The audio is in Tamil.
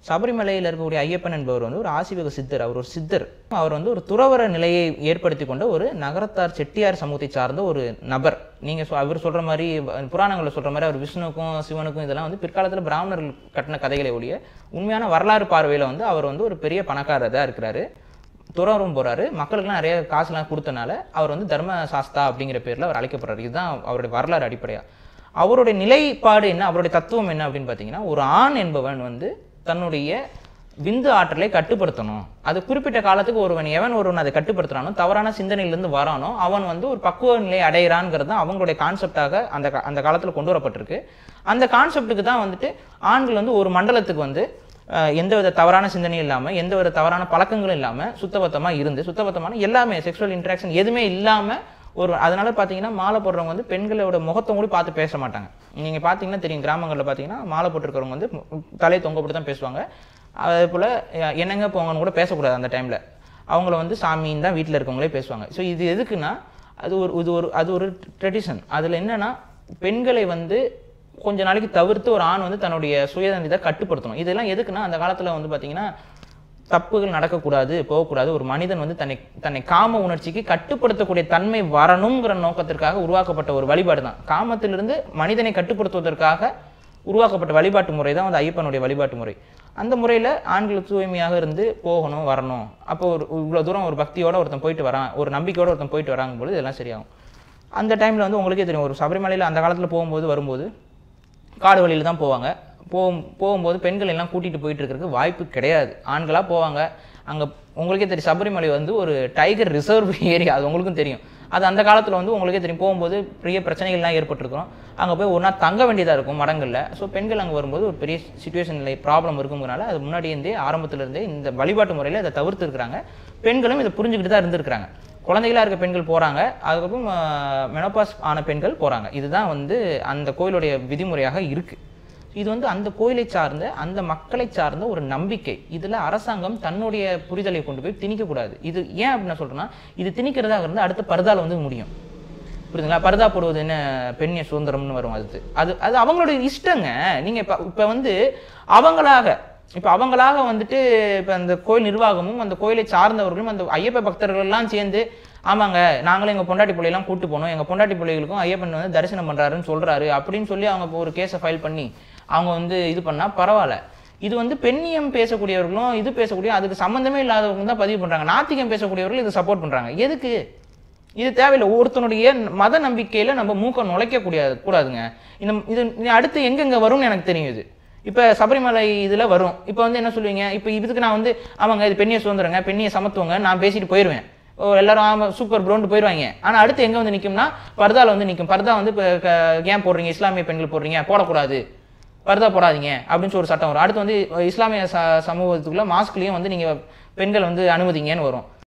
சபரிமலையில் இருக்கக்கூடிய ஐயப்பன் என்பவர் வந்து ஒரு ஆசிவக சித்தர் அவர் ஒரு சித்தர் அவர் வந்து ஒரு துறவர நிலையை ஏற்படுத்தி கொண்ட ஒரு நகரத்தார் செட்டியார் சமூகத்தை சார்ந்த ஒரு நபர் நீங்கள் சொ அவர் சொல்கிற மாதிரி புராணங்களில் சொல்கிற மாதிரி அவர் விஷ்ணுக்கும் சிவனுக்கும் இதெல்லாம் வந்து பிற்காலத்தில் பிராமணர்கள் கட்டின கதைகளை ஒழிய உண்மையான வரலாறு பார்வையில் வந்து அவர் வந்து ஒரு பெரிய பணக்காரராக இருக்கிறாரு துறவரம் போறாரு மக்களுக்குலாம் நிறைய காசுலாம் கொடுத்தனால அவர் வந்து தர்ம சாஸ்தா அப்படிங்கிற பேர்ல அவர் அழைக்கப்படுறாரு இதுதான் அவருடைய வரலாறு அடிப்படையா அவருடைய நிலைப்பாடு என்ன அவருடைய தத்துவம் என்ன அப்படின்னு பார்த்தீங்கன்னா ஒரு ஆண் என்பவன் வந்து தன்னுடைய விந்து ஆற்றலை கட்டுப்படுத்தணும் அது குறிப்பிட்ட காலத்துக்கு ஒருவன் எவன் ஒருவன் அதை கட்டுப்படுத்துறானோ தவறான சிந்தனையிலிருந்து வரானோ அவன் வந்து ஒரு பக்குவ நிலை அடையிறான்ங்கிறது தான் அவங்களுடைய கான்செப்டாக அந்த கா- அந்த காலத்தில் கொண்டு வரப்பட்டிருக்கு அந்த கான்செப்டுக்கு தான் வந்துட்டு ஆண்கள் வந்து ஒரு மண்டலத்துக்கு வந்து அஹ், எந்தவித தவறான சிந்தனையும் இல்லாமல் எந்தவித தவறான பழக்கங்களும் இல்லாமல் சுத்தபத்தமாக இருந்து சுத்தபத்தமான எல்லாமே செக்ஷுவல் இன்ட்ராக்ஷன் எதுவுமே இல்லாமல் ஒரு அதனால பார்த்தீங்கன்னா மாலை போடுறவங்க வந்து பெண்களோட முகத்தை கூட பார்த்து பேச மாட்டாங்க நீங்கள் பார்த்தீங்கன்னா தெரியும் கிராமங்களில் பார்த்தீங்கன்னா மாலை போட்டிருக்கிறவங்க வந்து மு- தலையை தொங்க போட்டு தான் பேசுவாங்க அதே போல் அஹ், என்னங்க போங்கன்னு கூட பேசக்கூடாது அந்த டைமில் அவங்கள வந்து சாமின்னு தான் வீட்டில் இருக்கவங்களே பேசுவாங்க ஸோ இது எதுக்குன்னா அது ஒரு இது ஒரு அது ஒரு ட்ரெடிஷன் அதில் என்னன்னா பெண்களை வந்து கொஞ்ச நாளைக்கு தவிர்த்து ஒரு ஆண் வந்து தன்னுடைய சுயதந்திதை கட்டுப்படுத்தணும் இதெல்லாம் எதுக்குன்னா அந்த காலத்தில் வந்து பார்த்தீங்கன்னா தப்புகள் நடக்கக்கூடாது போகக்கூடாது ஒரு மனிதன் வந்து தன்னை தன்னை காம உணர்ச்சிக்கு கட்டுப்படுத்தக்கூடிய தன்மை வரணுங்கிற நோக்கத்திற்காக உருவாக்கப்பட்ட ஒரு வழிபாடு தான் காமத்திலிருந்து மனிதனை கட்டுப்படுத்துவதற்காக உருவாக்கப்பட்ட வழிபாட்டு முறை தான் வந்து ஐயப்பனுடைய வழிபாட்டு முறை அந்த முறையில் ஆண்கள் தூய்மையாக இருந்து போகணும் வரணும் அப்போ ஒரு இவ்வளோ தூரம் ஒரு பக்தியோட ஒருத்தன் போயிட்டு வரான் ஒரு நம்பிக்கையோட ஒருத்தன் போயிட்டு வராங்கும் பொழுது இதெல்லாம் சரியாகும் அந்த டைமில் வந்து உங்களுக்கே தெரியும் ஒரு சபரிமலையில் அந்த காலத்தில் போகும்போது வரும்போது காடு வழியில் தான் போவாங்க போகும் போகும்போது பெண்கள் எல்லாம் கூட்டிகிட்டு போயிட்டு இருக்கிறதுக்கு வாய்ப்பு கிடையாது ஆண்களாக போவாங்க அங்கே உங்களுக்கே தெரியும் சபரிமலை வந்து ஒரு டைகர் ரிசர்வ் ஏரியா அது உங்களுக்கும் தெரியும் அது அந்த காலத்தில் வந்து உங்களுக்கே தெரியும் போகும்போது பெரிய பிரச்சனைகள்லாம் ஏற்பட்டிருக்கும் அங்கே போய் ஒரு நாள் தங்க வேண்டியதாக இருக்கும் மடங்களில் ஸோ பெண்கள் அங்கே வரும்போது ஒரு பெரிய சுச்சுவேஷனில் ப்ராப்ளம் இருக்குங்கிறனால அது முன்னாடி இருந்தே ஆரம்பத்துல இருந்தே இந்த வழிபாட்டு முறையில் இதை தவிர்த்து இருக்கிறாங்க பெண்களும் இதை புரிஞ்சுக்கிட்டு தான் இருந்திருக்கிறாங்க குழந்தைகளா இருக்க பெண்கள் போறாங்க அதுக்கப்புறம் மெனோபாஸ் ஆன பெண்கள் போறாங்க இதுதான் வந்து அந்த கோயிலுடைய விதிமுறையாக இருக்கு இது வந்து அந்த கோயிலை சார்ந்த அந்த மக்களை சார்ந்த ஒரு நம்பிக்கை இதுல அரசாங்கம் தன்னுடைய புரிதலை கொண்டு போய் திணிக்க கூடாது இது ஏன் அப்படின்னு நான் சொல்றேன்னா இது திணிக்கிறதாக இருந்தால் அடுத்த பரதால வந்து முடியும் புரியுதுங்களா பரதா போடுவது என்ன பெண்ணிய சுதந்திரம்னு வரும் அது அது அது அவங்களுடைய இஷ்டங்க நீங்க இப்ப இப்ப வந்து அவங்களாக இப்ப அவங்களாக வந்துட்டு இப்ப அந்த கோயில் நிர்வாகமும் அந்த கோயிலை சார்ந்தவர்களும் அந்த ஐயப்ப பக்தர்கள் எல்லாம் சேர்ந்து ஆமாங்க நாங்களும் எங்க பொண்டாட்டி பிள்ளையெல்லாம் கூட்டு போனோம் எங்க பொண்டாட்டி பிள்ளைகளுக்கும் ஐயப்பன் வந்து தரிசனம் பண்றாருன்னு சொல்றாரு அப்படின்னு சொல்லி அவங்க இப்போ ஒரு கேஸை ஃபைல் பண்ணி அவங்க வந்து இது பண்ணா பரவாயில்ல இது வந்து பெண்ணியம் பேசக்கூடியவர்களும் இது பேசக்கூடிய அதுக்கு சம்மந்தமே இல்லாதவங்க தான் பதிவு பண்றாங்க நாத்திகம் பேசக்கூடியவர்கள் இது சப்போர்ட் பண்றாங்க எதுக்கு இது தேவையில்லை ஒருத்தனுடைய மத நம்பிக்கையில நம்ம மூக்க நுழைக்க கூடாது கூடாதுங்க இந்த இது இது அடுத்து எங்கெங்க வரும்னு எனக்கு தெரியும் இது இப்ப சபரிமலை இதுல வரும் இப்ப வந்து என்ன சொல்லுவீங்க இப்ப இதுக்கு நான் வந்து ஆமாங்க இது பெண்ணிய சுதந்திரங்க பெண்ணிய சமத்துவங்க நான் பேசிட்டு போயிருவேன் ஓ எல்லாரும் ஆமா சூப்பர் ப்ரோன்ட்டு போயிடுவாங்க ஆனா அடுத்து எங்க வந்து நிக்கும்னா பர்தால வந்து நிக்கும் பர்தா வந்து இப்ப க- ஏன் போடுறீங்க இஸ்லாமிய பெண்கள் போடுறீங்க போடக்கூடாது பர்தா போடாதீங்க அப்படின்னு சொல்லி ஒரு சட்டம் வரும் அடுத்து வந்து இஸ்லாமிய ச சமூகத்துக்குள்ள மாஸ்க்லயும் வந்து நீங்க பெண்கள் வந்து அனுமதிங்கன்னு வரும்